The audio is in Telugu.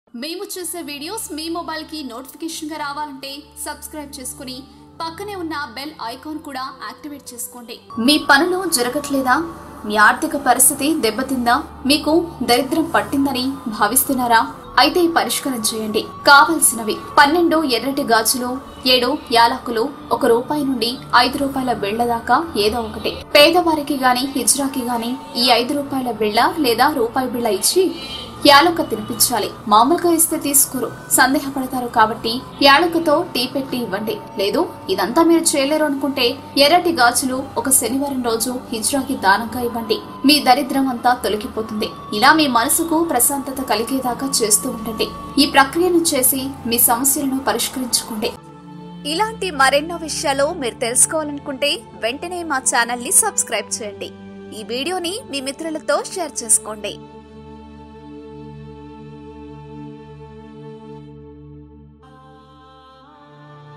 మేము చేసే వీడియోస్ మీ మొబైల్కి నోటిఫికేషన్గా రావాలంటే సబ్స్క్రైబ్ చేసుకుని పక్కనే ఉన్న బెల్ ఐకాన్ కూడా యాక్టివేట్ చేసుకోండి మీ పనులు జరగట్లేదా మీ ఆర్థిక పరిస్థితి దెబ్బతిందా మీకు దరిద్రం పట్టిందని భావిస్తున్నారా అయితే పరిష్కారం చేయండి కావలసినవి పన్నెండు ఎర్రటి గాజులు ఏడు యాలకులు ఒక రూపాయి నుండి ఐదు రూపాయల బిళ్ల దాకా ఏదో ఒకటి పేదవారికి గాని హిజ్రాకి గాని ఈ ఐదు రూపాయల బిళ్ల లేదా రూపాయి బిళ్ల ఇచ్చి యాలక్క తినిపించాలి మామూలుగా ఇస్తే తీసుకోరు సందేహపడతారు కాబట్టి యాలక్కతో టీ పెట్టి ఇవ్వండి లేదు ఇదంతా మీరు చేయలేరు అనుకుంటే ఎర్రటి గాజులు ఒక శనివారం రోజు హిజ్రాకి దానంగా ఇవ్వండి మీ దరిద్రం అంతా తొలగిపోతుంది ఇలా మీ మనసుకు ప్రశాంతత కలిగేదాకా చేస్తూ ఉండండి ఈ ప్రక్రియను చేసి మీ సమస్యలను పరిష్కరించుకోండి ఇలాంటి మరెన్నో విషయాలు మీరు తెలుసుకోవాలనుకుంటే వెంటనే మా ఛానల్ ని సబ్స్క్రైబ్ చేయండి ఈ వీడియోని మీ మిత్రులతో షేర్ చేసుకోండి